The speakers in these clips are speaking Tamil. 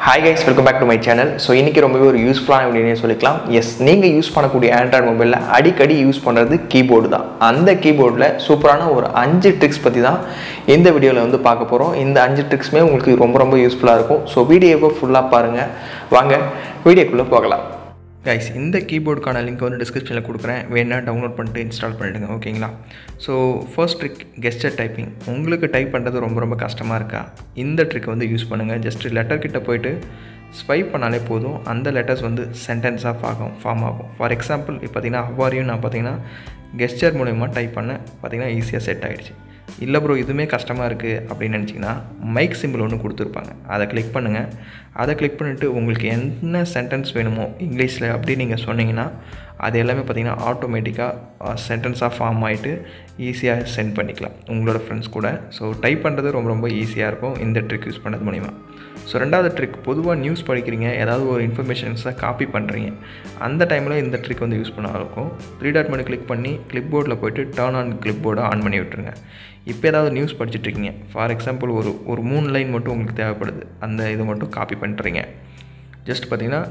hi guys welcome back to my channel so இன்றைக்கி ரொம்பவே ஒரு யூஸ்ஃபுல்லான வீடியோனே சொல்லிக்கலாம் எஸ் நீங்கள் யூஸ் பண்ணக்கூடிய ஆண்ட்ராய்டு மொபைலில் அடிக்கடி யூஸ் பண்ணுறது கீபோர்டு தான் அந்த கீபோர்டில் சூப்பரான ஒரு அஞ்சு ட்ரிக்ஸ் பற்றி தான் இந்த வீடியோவில் வந்து பார்க்க போகிறோம் இந்த அஞ்சு ட்ரிக்ஸுமே உங்களுக்கு ரொம்ப ரொம்ப யூஸ்ஃபுல்லாக இருக்கும் ஸோ வீடியோவை ஃபுல்லாக பாருங்கள் வாங்க வீடியோக்குள்ளே போகலாம் கைஸ் இந்த கீபோர்டுக்கான லிங்க் வந்து டிஸ்கிரிப்ஷனில் கொடுக்குறேன் வேணா டவுன்லோட் பண்ணிட்டு இன்ஸ்டால் பண்ணிடுங்க ஓகேங்களா so first trick gesture typing உங்களுக்கு டைப் பண்ணுறது ரொம்ப ரொம்ப கஷ்டமாக இருக்கா இந்த ட்ரிக் வந்து யூஸ் பண்ணுங்கள் ஜஸ்ட் லெட்டர் கிட்ட போயிட்டு ஸ்வைப் பண்ணாலே போதும் அந்த லெட்டர்ஸ் வந்து சென்டென்ஸாக ஆகும் ஃபார்ம் ஆகும் ஃபார் எக்ஸாம்பிள் இப்போ பார்த்தீங்கன்னா ஹவாரியும் நான் பார்த்தீங்கன்னா கெஸ்டர் மூலயமா டைப் பண்ண பார்த்தீங்கன்னா ஈஸியாக செட் ஆகிடுச்சு இல்லை ப்ரோ இதுவுமே கஷ்டமாக இருக்குது அப்படின்னு நினச்சிங்கன்னா மைக் சிம்பிள் ஒன்று கொடுத்துருப்பாங்க அதை கிளிக் பண்ணுங்கள் அதை கிளிக் பண்ணிவிட்டு உங்களுக்கு என்ன சென்டென்ஸ் வேணுமோ இங்கிலீஷில் அப்படி நீங்கள் சொன்னீங்கன்னா அது எல்லாமே பார்த்திங்கன்னா ஆட்டோமேட்டிக்காக சென்டென்ஸாக ஃபார்ம் ஆகிட்டு ஈஸியாக சென்ட் பண்ணிக்கலாம் உங்களோட ஃப்ரெண்ட்ஸ் கூட ஸோ டைப் பண்ணுறது ரொம்ப ரொம்ப ஈஸியாக இருக்கும் இந்த ட்ரிக் யூஸ் பண்ணது மூலிமா ஸோ ரெண்டாவது ட்ரிக் பொதுவாக நியூஸ் படிக்கிறீங்க ஏதாவது ஒரு இன்ஃபர்மேஷன்ஸை காப்பி பண்ணுறீங்க அந்த டைமில் இந்த ட்ரிக் வந்து யூஸ் பண்ண இருக்கும் த்ரீ டாட் மணி கிளிக் பண்ணி கிளிப் போர்டில் போய்ட்டு டேர்ன் ஆன் கிளிப் போர்டை ஆன் பண்ணி விட்டுருங்க இப்போ ஏதாவது நியூஸ் படிச்சுட்ருக்கீங்க ஃபார் எக்ஸாம்பிள் ஒரு ஒரு மூணு லைன் மட்டும் உங்களுக்கு தேவைப்படுது அந்த இது மட்டும் காப்பி பண்ணுறீங்க ஜஸ்ட் பார்த்திங்கன்னா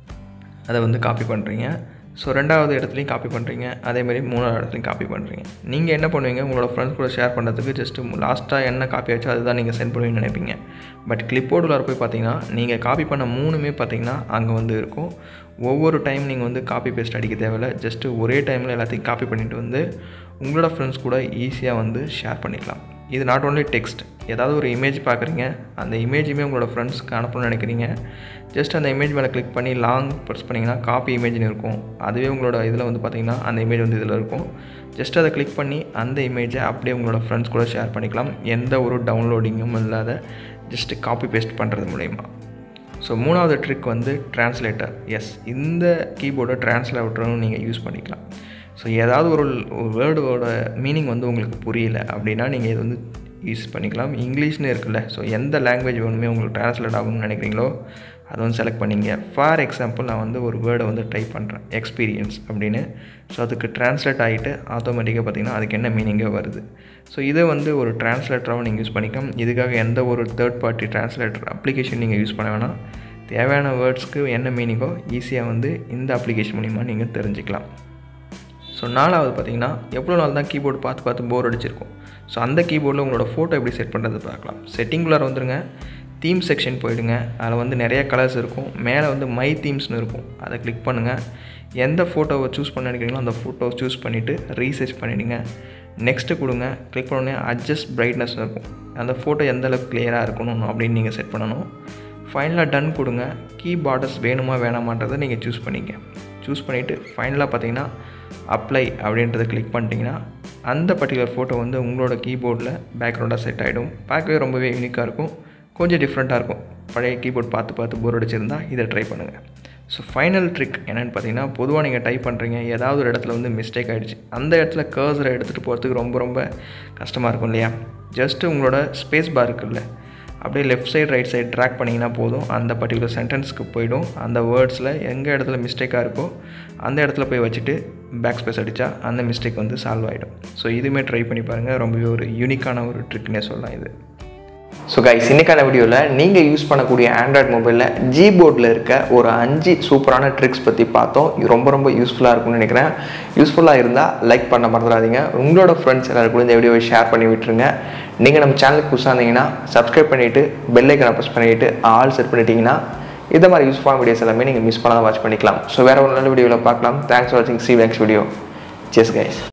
அதை வந்து காப்பி பண்ணுறீங்க ஸோ ரெண்டாவது இடத்துலையும் காப்பி பண்ணுறீங்க அதேமாதிரி மூணாவது இடத்துலையும் காப்பி பண்ணுறீங்க நீங்கள் என்ன பண்ணுவீங்க உங்களோட ஃப்ரெண்ட்ஸ் கூட ஷேர் பண்ணுறதுக்கு ஜஸ்ட்டு லாஸ்ட்டாக என்ன காப்பி ஆச்சோ அதுதான் நீங்கள் சென்ட் பண்ணுவீங்கன்னு நினைப்பீங்க பட் கிளிப்போர்டில் போய் பார்த்தீங்கன்னா நீங்கள் காப்பி பண்ண மூணுமே பார்த்தீங்கன்னா அங்கே வந்து இருக்கும் ஒவ்வொரு டைம் நீங்கள் வந்து காப்பி பேஸ்ட் அடிக்க தேவையில்ல ஜஸ்ட்டு ஒரே டைமில் எல்லாத்தையும் காப்பி பண்ணிவிட்டு வந்து உங்களோட ஃப்ரெண்ட்ஸ் கூட ஈஸியாக வந்து ஷேர் பண்ணிக்கலாம் இது நாட் ஓன்லி டெக்ஸ்ட் ஏதாவது ஒரு இமேஜ் பார்க்குறீங்க அந்த இமேஜுமே உங்களோட ஃப்ரெண்ட்ஸ்க்கு அனுப்பணும்னு நினைக்கிறீங்க ஜஸ்ட் அந்த இமேஜ் மேலே கிளிக் பண்ணி லாங் ப்ரெஸ் பண்ணிங்கன்னா காப்பி இமேஜ்னு இருக்கும் அதுவே உங்களோட இதில் வந்து பார்த்திங்கன்னா அந்த இமேஜ் வந்து இதில் இருக்கும் ஜஸ்ட் அதை கிளிக் பண்ணி அந்த இமேஜை அப்படியே உங்களோட ஃப்ரெண்ட்ஸ் கூட ஷேர் பண்ணிக்கலாம் எந்த ஒரு டவுன்லோடிங்கும் இல்லாத ஜஸ்ட்டு காப்பி பேஸ்ட் பண்ணுறது மூலிமா ஸோ மூணாவது ட்ரிக் வந்து டிரான்ஸ்லேட்டர் எஸ் இந்த கீபோர்டை டிரான்ஸ்லேட்டரும் நீங்கள் யூஸ் பண்ணிக்கலாம் ஸோ ஏதாவது ஒரு வேர்டோட மீனிங் வந்து உங்களுக்கு புரியல அப்படின்னா நீங்கள் இது வந்து யூஸ் பண்ணிக்கலாம் இங்கிலீஷ்னு இருக்குல்ல ஸோ எந்த லாங்குவேஜ் வேணுமே உங்களுக்கு ட்ரான்ஸ்லேட் ஆகணும்னு நினைக்கிறீங்களோ அதை வந்து செலக்ட் பண்ணிங்க ஃபார் எக்ஸாம்பிள் நான் வந்து ஒரு வேர்டை வந்து டைப் பண்ணுறேன் எக்ஸ்பீரியன்ஸ் அப்படின்னு ஸோ அதுக்கு ட்ரான்ஸ்லேட் ஆகிட்டு ஆட்டோமேட்டிக்காக பார்த்திங்கன்னா அதுக்கு என்ன மீனிங்கே வருது ஸோ இதை வந்து ஒரு டிரான்ஸ்லேட்டராகவும் நீங்கள் யூஸ் பண்ணிக்கலாம் இதுக்காக எந்த ஒரு தேர்ட் பார்ட்டி டிரான்ஸ்லேட்டர் அப்ளிகேஷன் நீங்கள் யூஸ் பண்ண வேணாம் தேவையான வேர்ட்ஸ்க்கு என்ன மீனிங்கோ ஈஸியாக வந்து இந்த அப்ளிகேஷன் மூலிமா நீங்கள் தெரிஞ்சுக்கலாம் ஸோ நாலாவது பார்த்தீங்கன்னா எவ்வளோ நாள் தான் கீபோர்டு பார்த்து பார்த்து போர் அடிச்சிருக்கும் ஸோ அந்த கீபோர்டில் உங்களோட ஃபோட்டோ எப்படி செட் பண்ணுறது பார்க்கலாம் செட்டிங்குள்ளார வந்துருங்க தீம் செக்ஷன் போயிடுங்க அதில் வந்து நிறைய கலர்ஸ் இருக்கும் மேலே வந்து மை தீம்ஸ்னு இருக்கும் அதை கிளிக் பண்ணுங்கள் எந்த ஃபோட்டோவை சூஸ் பண்ண நினைக்கிறீங்களோ அந்த ஃபோட்டோவை சூஸ் பண்ணிவிட்டு ரீசர்ச் பண்ணிவிடுங்க நெக்ஸ்ட்டு கொடுங்க கிளிக் பண்ணோடனே அட்ஜஸ்ட் பிரைட்னஸ் இருக்கும் அந்த ஃபோட்டோ எந்த அளவுக்கு கிளியராக இருக்கணும் அப்படின்னு நீங்கள் செட் பண்ணணும் ஃபைனலாக டன் கொடுங்க கீ பார்டர்ஸ் வேணுமா வேணாமான்றதை நீங்கள் சூஸ் பண்ணிங்க சூஸ் பண்ணிவிட்டு ஃபைனலாக பார்த்தீங்கன்னா அப்ளை அப்படின்றத கிளிக் பண்ணிட்டீங்கன்னா அந்த பர்டிகுலர் ஃபோட்டோ வந்து உங்களோட கீபோர்டில் பேக்ரவுண்டாக செட் ஆகிடும் பார்க்கவே ரொம்பவே யூனிக்காக இருக்கும் கொஞ்சம் டிஃப்ரெண்ட்டாக இருக்கும் பழைய கீபோர்ட் பார்த்து பார்த்து போர் அடிச்சிருந்தா இதை ட்ரை பண்ணுங்கள் ஸோ ஃபைனல் ட்ரிக் என்னென்னு பார்த்தீங்கன்னா பொதுவாக நீங்கள் டைப் பண்ணுறீங்க ஏதாவது ஒரு இடத்துல வந்து மிஸ்டேக் ஆகிடுச்சு அந்த இடத்துல கர்சரை எடுத்துகிட்டு போகிறதுக்கு ரொம்ப ரொம்ப கஷ்டமாக இருக்கும் இல்லையா ஜஸ்ட்டு உங்களோட ஸ்பேஸ் பார் இருக்குல்ல அப்படியே left side right side track பண்ணிங்கன்னா போதும் அந்த பர்டிகுலர் சென்டென்ஸ்க்கு போய்டும் அந்த வேர்ட்ஸில் எங்கே இடத்துல மிஸ்டேக்காக இருக்கோ அந்த இடத்துல போய் வச்சுட்டு பேக் ஸ்பேஸ் அடித்தா அந்த மிஸ்டேக் வந்து சால்வ் ஆகிடும் ஸோ இதுவுமே ட்ரை பண்ணி பாருங்கள் ரொம்பவே ஒரு யூனிக்கான ஒரு ட்ரிக்னே சொல்லலாம் இது ஸோ கைஸ் இன்னைக்கான வீடியோவில் நீங்கள் யூஸ் பண்ணக்கூடிய ஆண்ட்ராய்ட் மொபைலில் ஜி போர்டில் இருக்க ஒரு அஞ்சு சூப்பரான ட்ரிக்ஸ் பற்றி பார்த்தோம் இது ரொம்ப ரொம்ப யூஸ்ஃபுல்லாக இருக்கும்னு நினைக்கிறேன் யூஸ்ஃபுல்லாக இருந்தால் லைக் பண்ண மறந்துடாதீங்க உங்களோட ஃப்ரெண்ட்ஸ் எல்லாரும் கூட இந்த வீடியோவை ஷேர் பண்ணி விட்டுருங்க நீங்கள் நம்ம சேனலுக்கு புதுசாக இருந்தீங்கன்னா சப்ஸ்கிரைப் பண்ணிவிட்டு பெல்லைக்கனை ப்ரெஸ் பண்ணிவிட்டு ஆல் செட் பண்ணிட்டீங்கன்னா இந்த மாதிரி யூஸ்ஃபுல்லான வீடியோஸ் எல்லாமே நீங்கள் மிஸ் பண்ணாத வாட்ச் பண்ணிக்கலாம் ஸோ வேறு ஒரு நல்ல வீடியோவில் பார்க்கலாம் தேங்க்ஸ் ஃபார் வாட்சிங் சி நெக்ஸ்ட் வீடியோ செஸ் கைஸ்